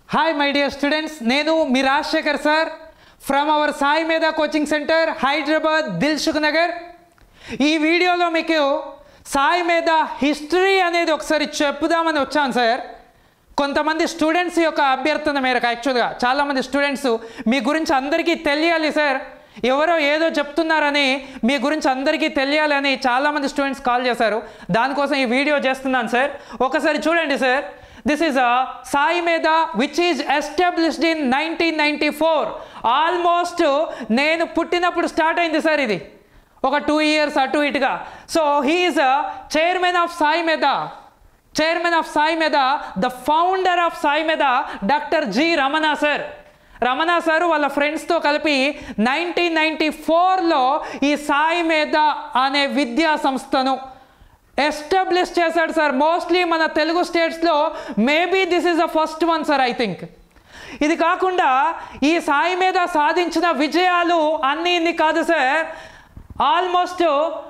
hi my dear students నేను మీ Rajasekhar sir from our Sai Medha coaching centre Hyderabad Dilsukh Nagar ఈ వీడియోలో మీకు సాయి మీద హిస్టరీ అనేది ఒకసారి చెప్పుదామని వచ్చాను సార్ కొంతమంది స్టూడెంట్స్ యొక్క అభ్యర్థన మేరకు యాక్చువల్గా చాలామంది స్టూడెంట్స్ మీ గురించి అందరికీ తెలియాలి సార్ ఎవరో ఏదో చెప్తున్నారని మీ గురించి అందరికీ తెలియాలని చాలామంది స్టూడెంట్స్ కాల్ చేశారు దానికోసం ఈ వీడియో చేస్తున్నాను సార్ ఒకసారి చూడండి sir this is a Sai Medha which is established in nineteen ninety four almost నేను పుట్టినప్పుడు స్టార్ట్ అయింది సార్ ఇది ఒక టూ ఇయర్స్ అటు ఇటుగా so he is chairman of Sai Medha chairman of Sai మీద the founder of Sai Medha doctor G Ramana sir Ramana sir వాళ్ళ ఫ్రెండ్స్తో కలిపి నైన్టీన్ నైంటీ ఫోర్లో ఈ సాయి మీద అనే విద్యా సంస్థను ఎస్టాబ్లిష్ చేశాడు సార్ మోస్ట్లీ మన తెలుగు స్టేట్స్లో maybe this is the first one sir I think ఇది కాకుండా ఈ సాయి మీద సాధించిన విజయాలు అన్నీ ఇన్ని కాదు sir almost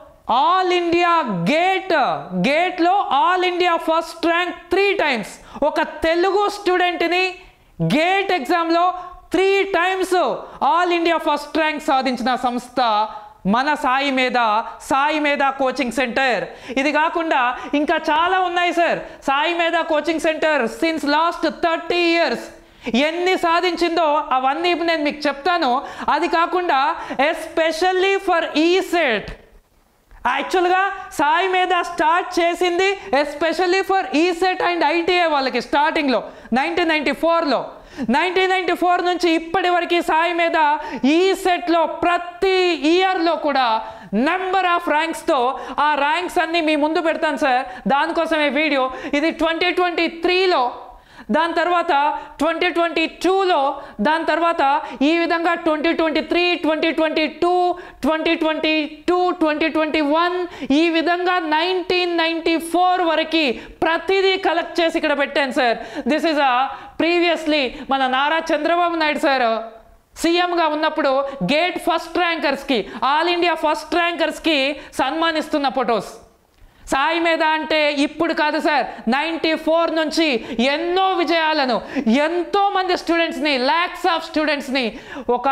all India GATE గేట్లో all India first rank three times ఒక తెలుగు స్టూడెంట్ని గేట్ ఎగ్జామ్లో three times all India first rank సాధించిన సంస్థ మన సాయి మీద సాయి మీద కోచింగ్ సెంటర్ ఇది కాకుండా ఇంకా చాలా ఉన్నాయి sir Sai Medha coaching centre since last thirty years ఎన్ని సాధించిందో అవన్నీ ఇప్పుడు నేను మీకు చెప్తాను అది కాకుండా ఎస్పెషల్లీ ఫర్ ఈ సెట్ యాక్చువల్గా సాయి మీద స్టార్ట్ చేసింది especially for ECET and ITI వాళ్ళకి స్టార్టింగ్లో నైన్టీన్ నైంటీ ఫోర్లో నైన్టీన్ నైంటీ ఫోర్ నుంచి ఇప్పటి వరకు సాయి మీద ఈ సెట్లో ప్రతి ఇయర్లో కూడా నెంబర్ ఆఫ్ ర్యాంక్స్తో ఆ ర్యాంక్స్ అన్నీ మీ ముందు పెడతాను సార్ దానికోసమే వీడియో ఇది ట్వంటీ ట్వంటీ త్రీలో దాని తర్వాత ట్వంటీ ట్వంటీ టూలో దాని తర్వాత ఈ విధంగా twenty twenty three twenty twenty two twenty twenty two twenty twenty one ఈ విధంగా నైన్టీన్ నైంటీ ఫోర్ వరకు ప్రతిదీ కలెక్ట్ చేసి ఇక్కడ పెట్టాను sir this is a previously మన నారా చంద్రబాబు నాయుడు సార్ సీఎంగా ఉన్నప్పుడు గేట్ ఫస్ట్ ర్యాంకర్స్కి ఆల్ ఇండియా ఫస్ట్ ర్యాంకర్స్కి సన్మానిస్తున్న ఫొటోస్ సాయి మీద అంటే ఇప్పుడు కాదు సార్ నైంటీ ఫోర్ నుంచి ఎన్నో విజయాలను ఎంతో మంది స్టూడెంట్స్ని ల్యాక్స్ ఆఫ్ స్టూడెంట్స్ని ఒక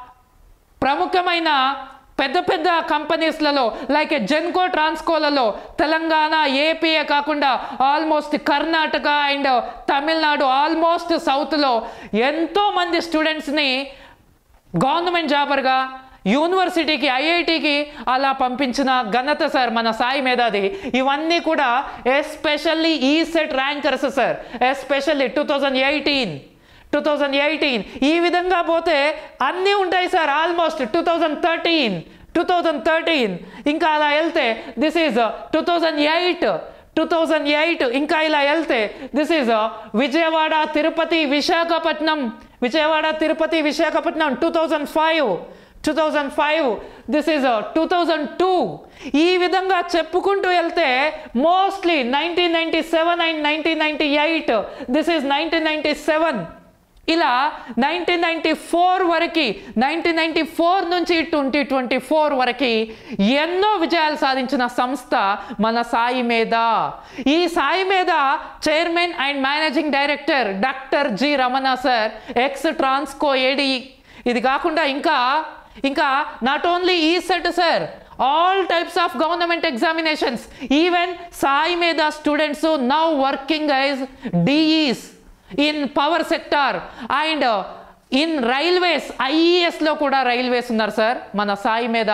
ప్రముఖమైన పెద్ద పెద్ద కంపెనీస్లలో లైక్ జెన్కో ట్రాన్స్కోలలో తెలంగాణ ఏపీఏ కాకుండా almost Karnataka and Tamil Nadu almost సౌత్లో ఎంతో మంది స్టూడెంట్స్ని గవర్నమెంట్ జాబర్గా యూనివర్సిటీకి ఐఐటికి అలా పంపించిన ఘనత సార్ మన సాయి మేధాది ఇవన్నీ కూడా especially ECET rankers sir especially two thousand eighteen two thousand eighteen ఈ విధంగా పోతే అన్నీ ఉంటాయి sir almost two thousand thirteen two thousand thirteen ఇంకా అలా వెళ్తే this is two thousand eight two thousand eight ఇంకా ఇలా వెళ్తే this is Vijayawada Tirupati Visakhapatnam Vijayawada Tirupati Visakhapatnam two thousand five two thousand five this is two thousand two ఈ విధంగా చెప్పుకుంటూ వెళ్తే mostly nineteen ninety seven and nineteen ninety eight this is nineteen ninety seven ఇలా nineteen ninety four వరకు nineteen ninety four నుంచి twenty twenty four వరకు ఎన్నో విజయాలు సాధించిన సంస్థ మన సాయి మీద ఈ Sai Medha chairman and managing director doctor G Ramana sir ex Transco AD ఇది కాకుండా ఇంకా ఇంకా not only ECET sir all types of government examinations even Sai Medha students now working as DEs in power sector and in railways ఐఈఎస్లో కూడా railways ఉన్నారు sir మన Sai Medha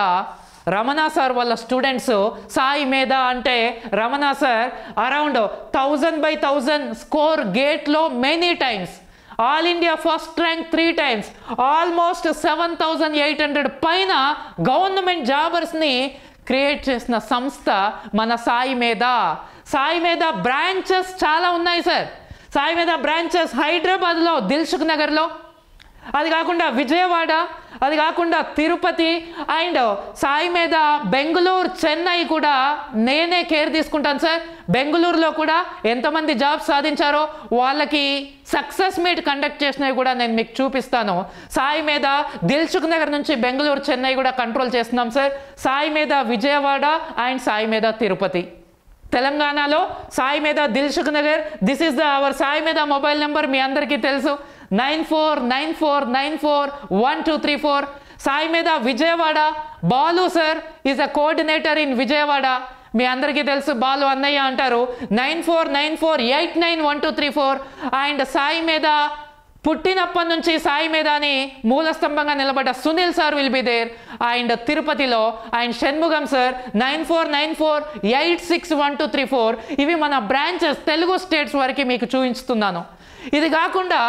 Ramana sir వాళ్ళ స్టూడెంట్స్ సాయి మీద అంటే Ramana sir around thousand by thousand score గేట్లో many times all India first rank three times almost seven thousand eight hundred పైన government జాబర్స్ని క్రియేట్ చేసిన సంస్థ మన సాయి మీద సాయి మీద బ్రాంచెస్ చాలా ఉన్నాయి సార్ సాయి మీద బ్రాంచెస్ హైదరాబాద్లో దిల్సుఖ్ నగర్లో అది కాకుండా విజయవాడ అది కాకుండా తిరుపతి అండ్ సాయి మీద బెంగళూరు చెన్నై కూడా నేనే కేర్ తీసుకుంటాను సార్ బెంగళూరులో కూడా ఎంతమంది జాబ్స్ సాధించారో వాళ్ళకి సక్సెస్ మీట్ కండక్ట్ చేసినవి కూడా నేను మీకు చూపిస్తాను సాయి మీద దిల్సుఖ్ నగర్ నుంచి బెంగళూరు చెన్నై కూడా కంట్రోల్ చేస్తున్నాం సార్ సాయి మీద విజయవాడ అండ్ సాయి మీద తిరుపతి తెలంగాణలో Sai Medha Dilsukh Nagar this is the our Sai Medha mobile number మీ అందరికీ తెలుసు nine four nine four nine four one two three four Sai Medha Vijayawada Balu sir is a coordinator in Vijayawada మీ అందరికీ తెలుసు బాలు అన్నయ్య అంటారు nine four nine four eight nine one two three four and Sai Medha పుట్టినప్పటి నుంచి సాయి మీద అని మూల స్తంభంగా నిలబడ్డ Sunil sir will be there and తిరుపతిలో and Shanmugam sir nine four nine four eight six one two three four ఇవి మన బ్రాంచెస్ తెలుగు స్టేట్స్ వరకు మీకు చూపించుతున్నాను ఇది కాకుండా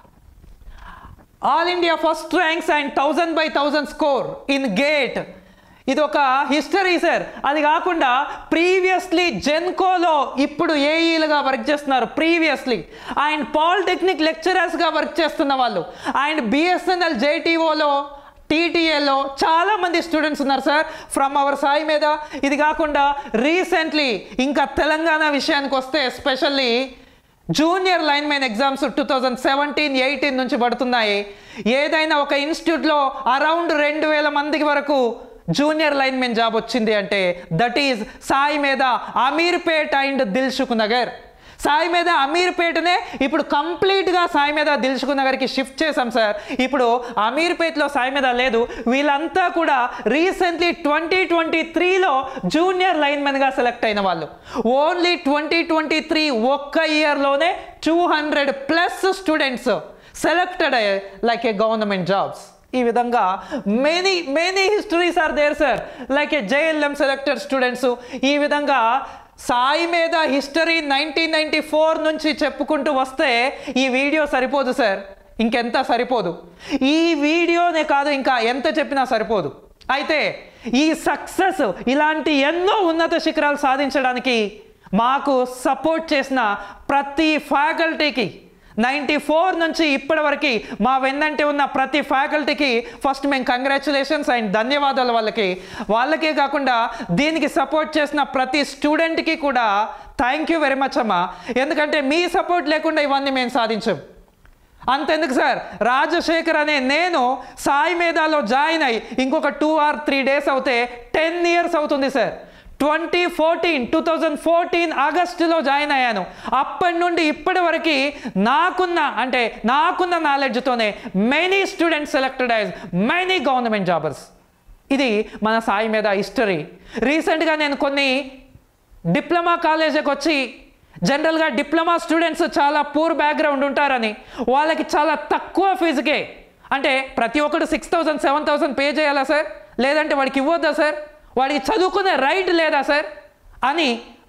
all India first ranks and thousand by thousand score in GATE ఇది ఒక హిస్టరీ సార్ అది కాకుండా ప్రీవియస్లీ జెన్కోలో ఇప్పుడు ఏఈలుగా వర్క్ చేస్తున్నారు ప్రీవియస్లీ అండ్ పాలిటెక్నిక్ లెక్చరర్స్గా వర్క్ చేస్తున్న వాళ్ళు అండ్ బిఎస్ఎన్ఎల్ జేటీఓలో టీటీఏలో చాలా మంది స్టూడెంట్స్ ఉన్నారు సార్ ఫ్రమ్ అవర్ సాయి మీద ఇది కాకుండా రీసెంట్లీ ఇంకా తెలంగాణ విషయానికి వస్తే especially junior linemen exams two thousand seventeen eighteen నుంచి పడుతున్నాయి ఏదైనా ఒక ఇన్స్టిట్యూట్లో అరౌండ్ రెండు వేల మందికి వరకు జూనియర్ లైన్మెన్ జాబ్ వచ్చింది అంటే that is Sai Medha Ameerpet and Dilsukh Nagar Sai Medha అమీర్పేటనే ఇప్పుడు కంప్లీట్గా సాయి మీద దిల్సుఖ్ నగర్కి షిఫ్ట్ చేశాం సార్ ఇప్పుడు అమీర్పేట్లో సాయి మీద లేదు వీళ్ళంతా కూడా రీసెంట్లీ ట్వంటీ ట్వంటీ త్రీలో జూనియర్ లైన్మెన్గా సెలెక్ట్ అయిన వాళ్ళు ఓన్లీ ట్వంటీ ట్వంటీ త్రీ ఒక్క ఇయర్లోనే two hundred plus students selected like a government jobs ఈ విధంగా many many histories are there sir like a JLM selected students ఈ విధంగా సాయి మీద హిస్టరీ నైన్టీన్ నైన్టీ ఫోర్ నుంచి చెప్పుకుంటూ వస్తే ఈ వీడియో సరిపోదు సార్ ఇంకెంత సరిపోదు ఈ వీడియోనే కాదు ఇంకా ఎంత చెప్పినా సరిపోదు అయితే ఈ సక్సెస్ ఇలాంటి ఎన్నో ఉన్నత శిఖరాలు సాధించడానికి మాకు సపోర్ట్ చేసిన ప్రతి ఫ్యాకల్టీకి నైంటీ ఫోర్ నుంచి ఇప్పటి వరకు మా వెన్నంటే ఉన్న ప్రతి ఫ్యాకల్టీకి ఫస్ట్ మేము కంగ్రాచులేషన్స్ అండ్ ధన్యవాదాలు వాళ్ళకి వాళ్ళకే కాకుండా దీనికి సపోర్ట్ చేసిన ప్రతి స్టూడెంట్కి కూడా థ్యాంక్ యూ వెరీ మచ్ అమ్మా ఎందుకంటే మీ సపోర్ట్ లేకుండా ఇవన్నీ మేము సాధించాం అంతెందుకు సార్ రాజశేఖర్ అనే నేను సాయి మేధాలో జాయిన్ అయ్యి ఇంకొక టూ ఆర్ త్రీ డేస్ అవుతే టెన్ ఇయర్స్ అవుతుంది sir twenty fourteen two thousand fourteen ఆగస్టులో జాయిన్ అయ్యాను అప్పటి నుండి ఇప్పటి వరకు నాకున్న అంటే నాకున్న నాలెడ్జ్తోనే many students selected as many government jobbers ఇది మన సాయి మీద హిస్టరీ రీసెంట్గా నేను కొన్ని డిప్లొమా కాలేజీకి వచ్చి జనరల్గా డిప్లొమా స్టూడెంట్స్ చాలా పూర్ బ్యాక్గ్రౌండ్ ఉంటారని వాళ్ళకి చాలా తక్కువ ఫీజుకే అంటే ప్రతి ఒక్కరు six thousand seven thousand pay చేయాలా సార్ లేదంటే వాడికి ఇవ్వద్దా సార్ వాడికి చదువుకునే రైట్ లేదా సార్ అని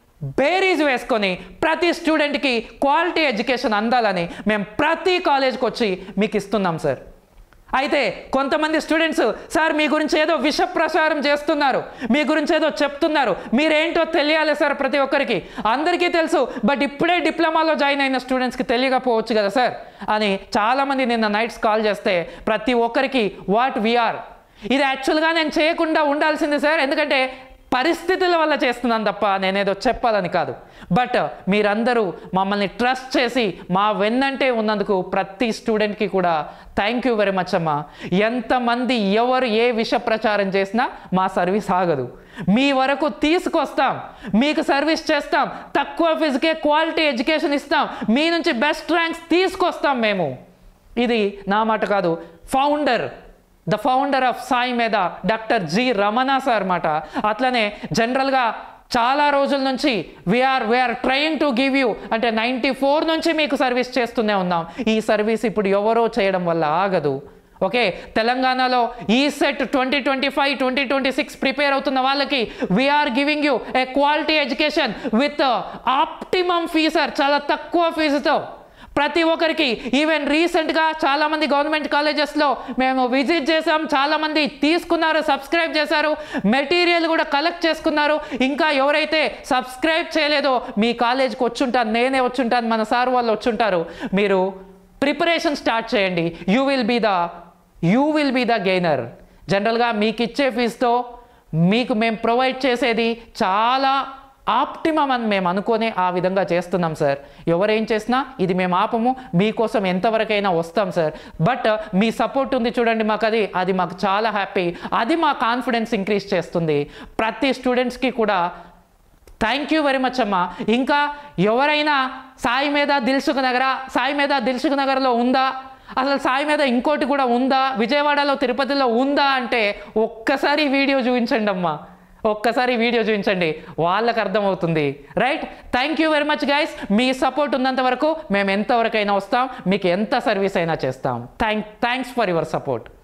బేరీజ్ వేసుకొని ప్రతి స్టూడెంట్కి క్వాలిటీ ఎడ్యుకేషన్ అందాలని మేము ప్రతి కాలేజ్కి వచ్చి మీకు ఇస్తున్నాం సార్ అయితే కొంతమంది స్టూడెంట్స్ సార్ మీ గురించి ఏదో విష ప్రచారం చేస్తున్నారు మీ గురించి ఏదో చెప్తున్నారు మీరేంటో తెలియాలి సార్ ప్రతి ఒక్కరికి అందరికీ తెలుసు బట్ ఇప్పుడే డిప్లొమాలో జాయిన్ అయిన స్టూడెంట్స్కి తెలియకపోవచ్చు కదా సార్ అని చాలామంది నిన్న నైట్స్ కాల్ చేస్తే ప్రతి ఒక్కరికి వాట్ వీఆర్ ఇది యాక్చువల్గా నేను చేయకుండా ఉండాల్సింది సార్ ఎందుకంటే పరిస్థితుల వల్ల చేస్తున్నాను తప్ప నేనేదో చెప్పాలని కాదు బట్ మీరందరూ మమ్మల్ని ట్రస్ట్ చేసి మా వెన్నంటే ఉన్నందుకు ప్రతి స్టూడెంట్కి కూడా థ్యాంక్ యూ వెరీ మచ్ అమ్మా ఎంతమంది ఎవరు ఏ విష ప్రచారం చేసినా మా సర్వీస్ ఆగదు మీ వరకు తీసుకొస్తాం మీకు సర్వీస్ చేస్తాం తక్కువ ఫీజుకే క్వాలిటీ ఎడ్యుకేషన్ ఇస్తాం మీ నుంచి బెస్ట్ ర్యాంక్స్ తీసుకొస్తాం మేము ఇది నా మాట కాదు founder the founder of Sai Medha doctor G Ramana sir మాట అట్లనే జనరల్గా చాలా రోజుల నుంచి we're we're trying to give you అంటే నైంటీ ఫోర్ నుంచి మీకు సర్వీస్ చేస్తూనే ఉన్నాం ఈ సర్వీస్ ఇప్పుడు ఎవరో చేయడం వల్ల ఆగదు ఓకే తెలంగాణలో ECET twenty twenty five twenty twenty six prepare అవుతున్న వాళ్ళకి we're giving you a quality education with optimum fees చాలా తక్కువ ఫీజుతో ప్రతి ఒక్కరికి ఈవెన్ రీసెంట్గా చాలామంది గవర్నమెంట్ కాలేజెస్లో మేము విజిట్ చేసాం చాలామంది తీసుకున్నారు సబ్స్క్రైబ్ చేశారు మెటీరియల్ కూడా కలెక్ట్ చేసుకున్నారు ఇంకా ఎవరైతే సబ్స్క్రైబ్ చేయలేదో మీ కాలేజ్కి వచ్చుంటాను నేనే వచ్చుంటాను మన సార్ వాళ్ళు వచ్చుంటారు మీరు ప్రిపరేషన్ స్టార్ట్ చేయండి you will be the you will be the gainer జనరల్గా మీకు ఇచ్చే ఫీజుతో మీకు మేము ప్రొవైడ్ చేసేది చాలా ఆప్టిమం అని మేము అనుకొని ఆ విధంగా చేస్తున్నాం సార్ ఎవరేం చేసినా ఇది మేము ఆపము మీకోసం ఎంతవరకైనా వస్తాం సార్ బట్ మీ సపోర్ట్ ఉంది చూడండి మాకు అది అది మాకు చాలా హ్యాపీ అది మా కాన్ఫిడెన్స్ ఇంక్రీజ్ చేస్తుంది ప్రతి స్టూడెంట్స్కి కూడా థ్యాంక్ యూ వెరీ మచ్ అమ్మా ఇంకా ఎవరైనా సాయి మీద దిల్సుఖ్ నగర సాయి మీద దిల్సుఖ్ నగర్లో ఉందా అసలు సాయి మీద ఇంకోటి కూడా ఉందా విజయవాడలో తిరుపతిలో ఉందా అంటే ఒక్కసారి ఈ వీడియో చూపించండి అమ్మా ఒక్కసారి ఈ వీడియో చూపించండి వాళ్ళకి అర్థమవుతుంది right thank you very much guys మీ సపోర్ట్ ఉన్నంత వరకు మేము ఎంతవరకైనా వస్తాం మీకు ఎంత సర్వీస్ అయినా చేస్తాం thank thanks for your support